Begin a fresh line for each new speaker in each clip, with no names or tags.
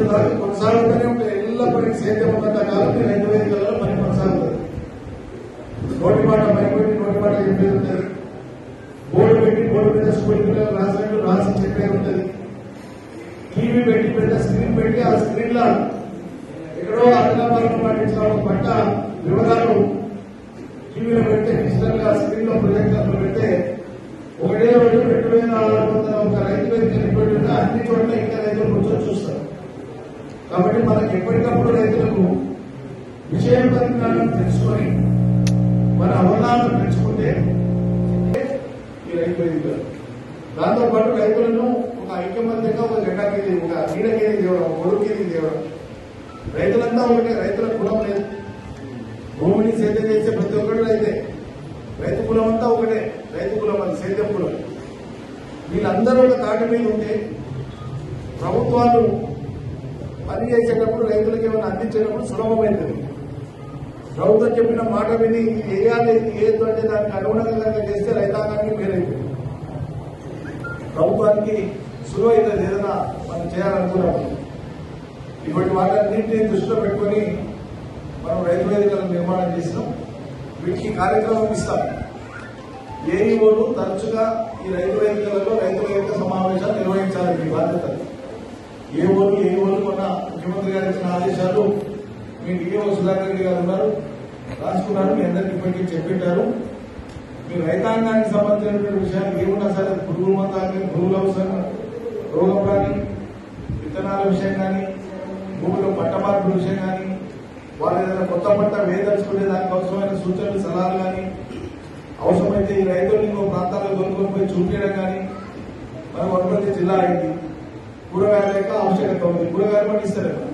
దాకా కొనసాగుతూనే ఉంటాయి ఎల్లప్పటికీ సేద్యం ఉన్నంత కాలం ఈ రైతు వేదికలలో పని కొనసాగుతుంది నోటి మాట భయపెట్టి నోటి మాట చెప్పేది ఉంటుంది బోర్డు పెట్టి బోర్డు మీద స్కూల్ పిల్లలు రాసినట్టు రాసి చెప్పేది ఉంటుంది టీవీ పెట్టి పెద్ద స్క్రీన్ పెట్టి ఆ స్క్రీన్ లో ఎక్కడో అర్థాపరం పాటించిన ఒక పట్ట వివరాలు టీవీలో పెడితే డిజిటల్ గా స్క్రీన్ లో ప్రొజెక్టర్ లో పెడితే ఒకటే రోజు రెండు వేల ఆరు వందల ఒక రైతు వేదిక రిపోర్ట్ ఉంటే అన్ని చోట్ల ఇంకా రైతులు కూర్చొని చూస్తారు కాబట్టి మనకి ఎప్పటికప్పుడు రైతులకు విషయ పరిజ్ఞానం తెలుసుకొని మన అవగాహన పెంచుకుంటే ఈ రైతు వేదిక దాంతో పాటు రైతులను ఒక ఐక్యమత్యంగా ఒక జెండాకి ఒక నీడకేది తేవడం కొడుకేది తేవడం రైతులంతా ఒకటే రైతుల కులం లేదు భూమిని సేద్యం చేసే ప్రతి ఒక్కరు రైతే రైతు కులం అంతా ఒకటే రైతు కులం అది సేద్యం కులం వీళ్ళందరూ ఒక తాటి మీద ఉంటే ప్రభుత్వాలు పని చేసేటప్పుడు రైతులకు ఏమైనా అందించేటప్పుడు సులభమైంది ప్రభుత్వం చెప్పిన మాట విని ఇది వేయాలి ఇది ఏదో అంటే దానికి అనుగుణంగా కనుక చేస్తే రైతాంగానికి మేలైంది ప్రభుత్వానికి సులువైనది ఏదైనా మనం చేయాలనుకున్నాము ఇటువంటి వాటన్నింటినీ దృష్టిలో పెట్టుకొని మనం రైతు వేదికలను నిర్మాణం చేసినాం వీటికి కార్యక్రమం ఇస్తాం ఏఈఓలు తరచుగా ఈ రైతు వేదికలలో రైతు వేదిక సమావేశాలు నిర్వహించాలి మీ బాధ్యత ఏఓలు ఏఓలు మొన్న ముఖ్యమంత్రి గారు ఇచ్చిన ఆదేశాలు మీ డిఓ సుధాకర్ రెడ్డి గారు ఉన్నారు రాసుకున్నారు మీ అందరికీ ఇప్పటికీ చెప్పింటారు మీ రైతాంగానికి సంబంధించినటువంటి విషయాలు ఏమున్నా సరే పురుగుల మందాన్ని పురుగుల అవసరం రోగం కానీ విత్తనాల విషయం కానీ భూమిలో పంట మార్పుల విషయం కానీ వాళ్ళు ఏదైనా కొత్త పంట వేయదలుచుకునే దానికి అవసరమైన సూచనలు సలహాలు కానీ అవసరమైతే ఈ రైతులు ఇంకో ప్రాంతాల్లో కొనుక్కొని పోయి చూపించడం కానీ మన వనపర్తి జిల్లా అయింది కూరగాయల యొక్క ఆవశ్యకత ఉంది కూరగాయలు పండిస్తారు కదా.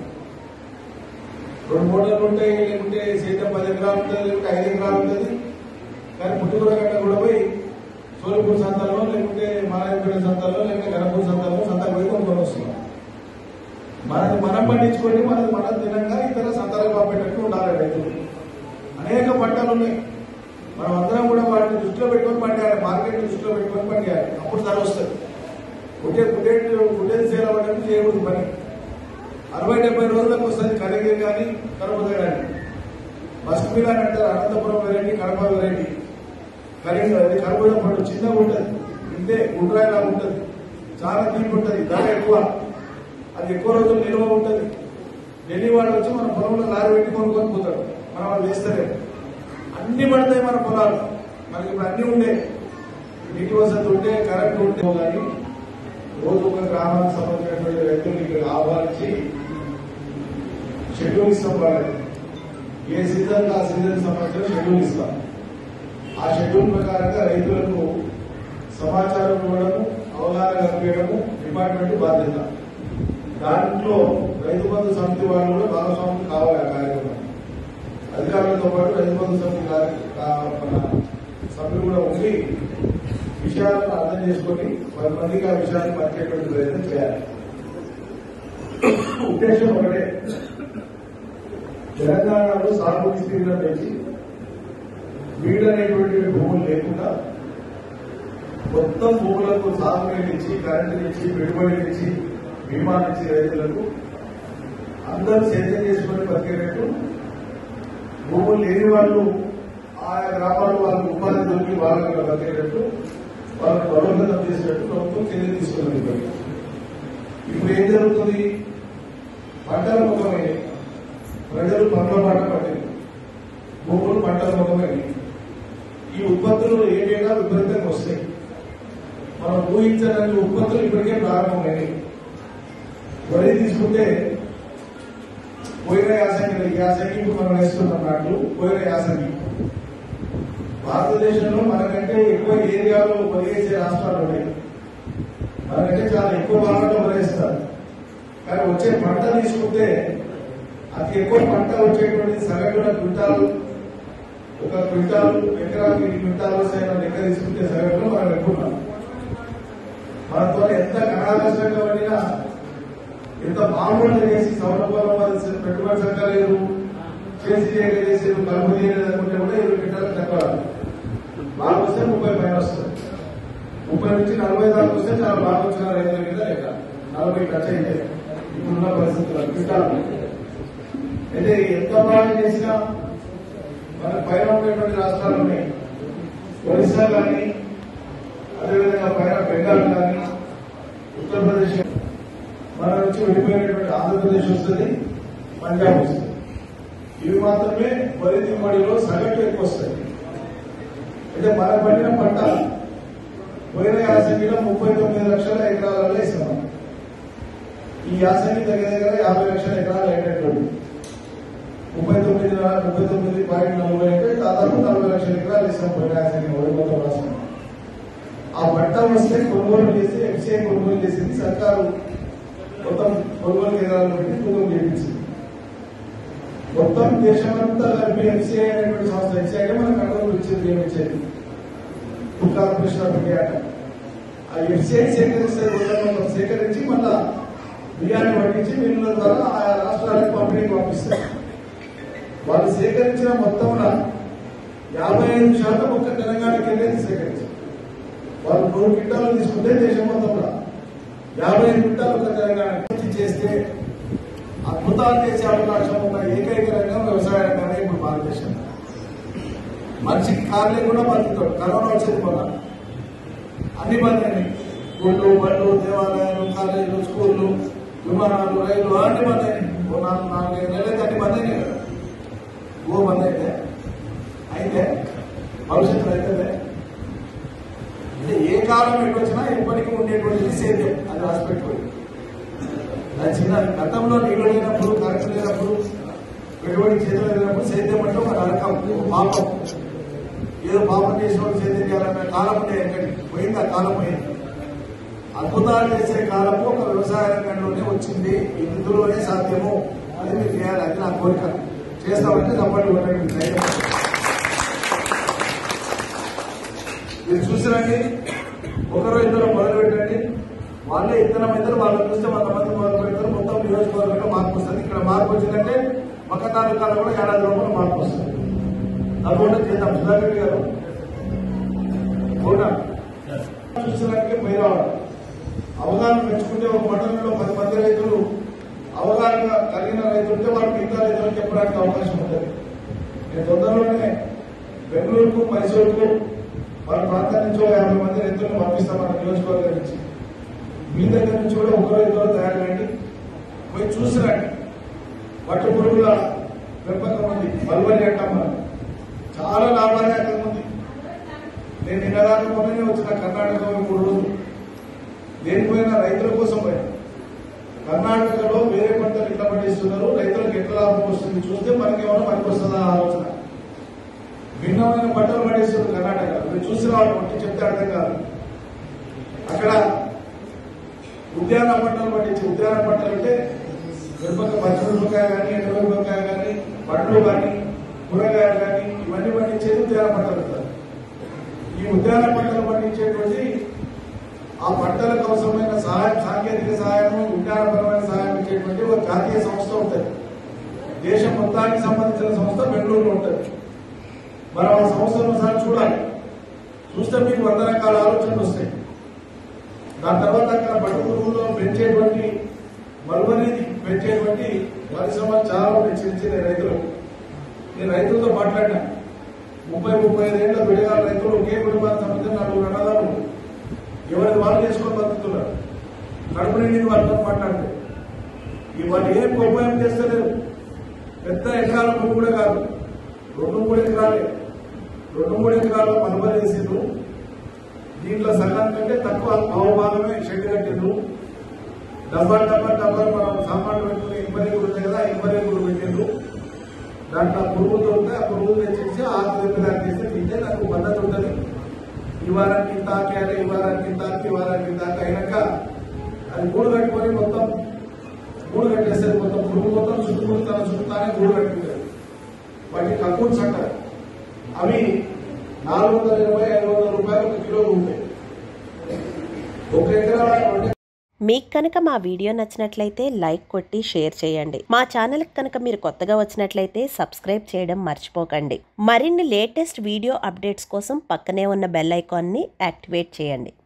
రెండు మూటలు ఉంటాయి లేకుంటే సేద్యం పది ఎకరాలు ఉంటుంది లేకుంటే ఐదు ఎకరాలు ఉంటుంది కానీ పుట్టుకూర గట్ట కూడా పోయి సోలిపూర్ సంతాల్లో లేకుంటే మారాయపేట సంతాల్లో లేకుంటే గణపూర్ సంతాల్లో సంతాలు పోయి కొనుక్కొని వస్తున్నాం మనది మనం పండించుకొని మనది మనం తినంగా ఇతర సంతాలకు పంపేటట్టు ఉండాలి రైతులు అనేక పంటలు ఉన్నాయి మనం అందరం కూడా వాటిని దృష్టిలో పెట్టుకొని పండియాలి మార్కెట్ దృష్టిలో పెట్టుకొని పండియాలి అప్పుడు ధర వస్తుంది కుట్టే కుట్టే కుట్టేది సేల్ అవ్వడానికి చేయకూడదు పని అరవై డెబ్బై రోజులకు వస్తుంది కరిగిరి కానీ కడపద కానీ మస్క్ మీద అని అంటారు అనంతపురం వెరైటీ కడప వెరైటీ కరీం అది కడపద పండు చిన్నగా ఉంటుంది ఇంతే గుండ్రాయిలా ఉంటుంది చాలా తీపి ఉంటుంది ధర ఎక్కువ అది ఎక్కువ రోజులు నిల్వ ఉంటుంది ఢిల్లీ వాళ్ళు వచ్చి మన పొలంలో లారీ పెట్టి కొనుక్కొని పోతాడు మనం వాళ్ళు వేస్తలేము అన్ని పడతాయి మన పొలాలు మనకి ఇప్పుడు అన్ని ఉండే నీటి వసతి ఉంటే కరెంట్ ఉంటే కానీ రోజు ఒక గ్రామానికి సంబంధించినటువంటి రైతులు ఇక్కడ ఆహ్వానించి షెడ్యూల్ ఇస్తాం వాళ్ళకి ఏ సీజన్ ఆ సీజన్ సంబంధించిన షెడ్యూల్ ఇస్తాం ఆ షెడ్యూల్ ప్రకారంగా రైతులకు సమాచారం ఇవ్వడము అవగాహన కల్పించడము డిపార్ట్మెంట్ బాధ్యత దాంట్లో రైతు బంధు సమితి వాళ్ళు కూడా భాగస్వాములు కావాలి ఆ కార్యక్రమం అధికారులతో పాటు రైతు బంధు సమితి కార్య- కా- మన సభ్యులు కూడా ఉండి విషయాలను అర్థం చేసుకొని పది మందికి ఆ విషయాన్ని పంచేటువంటి ప్రయత్నం చేయాలి ఉద్దేశం ఒకటే తెలంగాణలో సాగు విస్తీర్ణం పెంచి వీడనేటువంటి భూములు లేకుండా మొత్తం భూములకు సాగునీరు ఇచ్చి కరెంటు ఇచ్చి పెట్టుబడి ఇచ్చి బీమా ఇచ్చి రైతులకు అందరూ సేద్యం చేసుకొని బతికేటట్టు భూములు లేని వాళ్ళు ఆయా గ్రామాలు వాళ్ళకు ఉపాధి దొరికి వాళ్ళకి బతికేటట్టు వాళ్ళని బలోపేతం చేసేటట్టు ప్రభుత్వం చర్యలు తీసుకున్నది ఇప్పటికి. ఇప్పుడు ఏం జరుగుతుంది పంటల ముఖమే ప్రజలు పంటల పంట పట్టింది భూములు పంటల ముఖమే ఈ ఉత్పత్తులు ఏటేటా విపరీతంగా వస్తాయి మనం ఊహించడానికి ఉత్పత్తులు ఇప్పటికే ప్రారంభమైనవి వరి తీసుకుంటే పోయిన యాసంగి ఈ యాసంగి ఇప్పుడు మనం వేస్తున్నాం నాట్లు పోయిన యాసంగి భారతదేశంలో మనకంటే ఎక్కువ ఏరియాలో వరి వేసే రాష్ట్రాలు ఉన్నాయి మనకంటే చాలా ఎక్కువ భాగంలో వరి వేస్తారు కానీ వచ్చే పంట తీసుకుంటే అతి ఎక్కువ పంట వచ్చేటువంటి సగటున క్వింటాలు ఒక క్వింటాల్ ఎకరాకి ఇన్ని క్వింటాలు వస్తాయన్న లెక్క తీసుకుంటే సగటులో మనం ఎక్కున్నాం మనతో ఎంత కణాకష్టంగా పడినా ఎంత బాగుండ చేసి సౌరభం పెట్టుబడి సంఘాలేదు చేసి చేయక చేసి కలుపు చేయలేదు అనుకుంటే కూడా ఇరవై క్వింటాలకు తక్కువ రాదు. బాగా వస్తే ముప్పై పైన వస్తుంది ముప్పై నుంచి నలభై దాకా వస్తే చాలా బాగా వచ్చిన రైతుల మీద లెక్క నలభై టచ్ అయితే ఇప్పుడున్న పరిస్థితులు క్వింటాలు అయితే ఎంత బాగా చేసినా మన పైన ఉన్నటువంటి రాష్ట్రాలు ఉన్నాయి ఒరిస్సా కానీ అదేవిధంగా పైన బెంగాల్ కానీ ఉత్తరప్రదేశ్ మన నుంచి వెళ్ళిపోయినటువంటి ఆంధ్రప్రదేశ్ వస్తుంది పంజాబ్ వస్తుంది ఇవి మాత్రమే వరి దిగుబడిలో సగటు ఎక్కువ వస్తాయి అయితే మన పండిన పంట పోయిన యాసంగిలో ముప్పై తొమ్మిది లక్షల ఎకరాలలో వేసినాం ఈ యాసంగి దగ్గర దగ్గర యాభై లక్షల ఎకరాలు అయినటువంటి ముప్పై తొమ్మిది ముప్పై తొమ్మిది పాయింట్ నలభై అంటే దాదాపు నలభై లక్షల ఎకరాలు వేసాం పోయిన యాసంగి వరి మొత్తం రాష్ట్రం ఆ పంట వస్తే కొనుగోలు చేసి ఎఫ్సీఐ కొనుగోలు చేసింది సర్కారు మొత్తం కొనుగోలు కేంద్రాలను పెట్టి కొనుగోలు చేయించింది మొత్తం దేశమంతా కలిపి ఎఫ్సీఐ అనేటువంటి సంస్థ ఎఫ్సీఐ మనకు కంట్రోల్ ఇచ్చేది బియ్యం ఇచ్చేది ఫుడ్ కార్పొరేషన్ ఆఫ్ ఇండియా అంట. ఆ ఎఫ్సీఐ సేకరిస్తే మొత్తం సేకరించి మళ్ళా బియ్యాన్ని పట్టించి మిల్లుల ద్వారా ఆయా రాష్ట్రాలకు పంపిణీకి పంపిస్తారు వాళ్ళు సేకరించిన మొత్తంలో యాభై ఐదు శాతం ఒక్క తెలంగాణకి వెళ్ళేది సేకరించారు వాళ్ళు నూరు క్వింటాలు తీసుకుంటే దేశం మొత్తంలో యాభై ఐదు క్వింటాలు ఒక తెలంగాణ చేస్తే అద్భుతాలు చేసే అవకాశం ఉన్న ఏకైక రంగం వ్యవసాయ రంగమే ఇప్పుడు భారతదేశం మనిషికి కారు లేకుండా బతుకుతాడు కరోనా వచ్చేది మొన్న అన్ని బంద్ అయినాయి గుళ్ళు బళ్ళు దేవాలయాలు కాలేజీలు స్కూళ్ళు విమానాలు రైలు అన్ని బంద్ అయినాయి ఓ నాలుగు నాలుగైదు నెలలైతే అన్ని బంద్ అయినాయి కదా ఓ బంద్ అయితే అయితే భవిష్యత్తులో అయితే అంటే ఏ కాలం ఎటు వచ్చినా ఎప్పటికీ ఉండేటువంటిది సేద్యం అది రాసి పెట్టుకోండి అది చిన్న గతంలో నీళ్లు లేనప్పుడు కరెంట్ లేనప్పుడు పెట్టుబడి చేతులు లేనప్పుడు సేద్యం అంటే ఒక నరకం ఒక పాపం ఏదో పాపం చేసిన వాళ్ళు సేద్యం చేయాలన్న కాలం ఉండే ఎక్కడి పోయింది ఆ కాలం పోయింది అద్భుతాలు చేసే కాలము ఒక వ్యవసాయ రంగంలోనే వచ్చింది ఇందులోనే సాధ్యము అది మీరు చేయాలి అది నా కోరిక చేస్తామంటే తప్పటి కొట్టండి ధైర్యం. మీరు చూసిరండి ఒకరో ఇద్దరు మొదలు పెట్టండి వాళ్ళే ఇద్దరం ఇద్దరు వాళ్ళు చూస్తే వంద మంది మొదలు పెడతారు మొత్తం నియోజకవర్గంలో మార్పు వస్తుంది ఇక్కడ మార్పు వచ్చిందంటే పక్క తాలూకాలో కూడా ఏడాది లోపల మార్పు వస్తుంది తప్పకుండా చేద్దాం సుధాకర్ గారు అవునా చూసినట్టుగా పోయి రావాలి అవగాహన పెంచుకుంటే ఒక మండలంలో పది మంది రైతులు అవగాహన కలిగిన రైతులుంటే వాళ్ళు మిగతా రైతులకు చెప్పడానికి అవకాశం ఉంటుంది నేను తొందరలోనే బెంగళూరుకు మైసూరుకు వాళ్ళ ప్రాంతం నుంచి ఒక యాభై మంది రైతులను పంపిస్తాం మన నియోజకవర్గం నుంచి మీ దగ్గర నుంచి కూడా ఒకరో ఇద్దరు తయారు కండి పోయి చూసి రండి పట్టు పురుగుల పెంపకం ఉంది మల్వరి అంటాం మనం చాలా లాభదాయకంగా ఉంది నేను నిన్నదాకా మొన్ననే వచ్చిన కర్ణాటక మూడు రోజులు దేనిపోయినా రైతుల కోసం పోయినా కర్ణాటకలో వేరే పంటలు ఇట్లా పండిస్తున్నారు రైతులకు ఎట్లా లాభం వస్తుంది చూస్తే మనకేమన్నా మనకి వస్తుందా ఆలోచన భిన్నమైన పంటలు పండిస్తున్నారు కర్ణాటక మీరు చూసి రావడం అంటే చెప్తే అర్థం కాదు అక్కడ ఉద్యాన పంటలు పండించి ఉద్యాన పంటలు అంటే మిరపకాయ పచ్చిమిరపకాయ కానీ ఎండమిరపకాయ కానీ పండ్లు కానీ కూరగాయలు కానీ ఇవన్నీ పండించేది ఉద్యాన పంటలు అంటారు. ఈ ఉద్యాన పంటలు పండించేటువంటి ఆ పంటలకు అవసరమైన సహాయం సాంకేతిక సహాయం విజ్ఞానపరమైన సహాయం ఇచ్చేటువంటి ఒక జాతీయ సంస్థ ఉంటుంది దేశం మొత్తానికి సంబంధించిన సంస్థ బెంగళూరులో ఉంటుంది మనం ఆ సంస్థను ఒకసారి చూడాలి చూస్తే మీకు వంద రకాల ఆలోచనలు వస్తాయి దాని తర్వాత అక్కడ పట్టు పురుగుల్లో పెంచేటువంటి మల్బరీని పెంచేటువంటి పరిశ్రమలు చాలా ఉన్నాయి చిన్న చిన్న రైతులు నేను రైతులతో మాట్లాడినా ముప్పై ముప్పై ఐదు ఏళ్ళ బిడగాల రైతులు ఒకే కుటుంబానికి సంబంధించిన నలుగురు అన్నదాలు ఎవరికి వాళ్ళు చేసుకొని బతుకుతున్నారు కడుపు నిండి వాళ్ళతో మాట్లాడితే ఈ వాళ్ళు ఏం గొప్ప ఏం చేస్తలేరు పెద్ద ఎకరాల భూమి కూడా కాదు రెండు మూడు ఎకరాలే రెండు మూడు ఎకరాలు మనుబరి వేసిండ్రు దీంట్లో సగం కంటే తక్కువ భాగమే షెడ్ కట్టిండ్రు డబ్బా డబ్బా డబ్బా మనం సామాన్లు పెట్టుకుని ఇబ్బంది కూడా ఉంది కదా ఇబ్బంది కూడా పెట్టిండ్రు దాంట్లో పురుగు దొరికితే ఆ పురుగు తెచ్చేసి ఆకు దెబ్బదాకా చేస్తే తింటే నాకు మద్దతు ఉంటుంది ఈ వారానికి ఇంత ఆకేయాలి ఈ వారానికి ఇంత ఆకి ఈ వారానికి ఇంత ఆకి అయినాక అది గూడు కట్టుకొని మొత్తం గూడు కట్టేస్తుంది మొత్తం పురుగు మొత్తం చుట్టుముట్టు తన చుట్టూ తానే గూడు కట్టుకుంటుంది వాటికి కక్కూన్స్ అంటారు అవి నాలుగు వందల ఇరవై ఐదు వందల రూపాయలు ఒక కిలో ఉంటాయి ఒక ఎకరా రెండు
మీకు కనుక మా వీడియో నచ్చినట్లయితే లైక్ కొట్టి షేర్ చేయండి మా ఛానల్కి కనుక మీరు కొత్తగా వచ్చినట్లయితే సబ్స్క్రైబ్ చేయడం మర్చిపోకండి మరిన్ని లేటెస్ట్ వీడియో అప్డేట్స్ కోసం పక్కనే ఉన్న బెల్ ఐకాన్ని యాక్టివేట్ చేయండి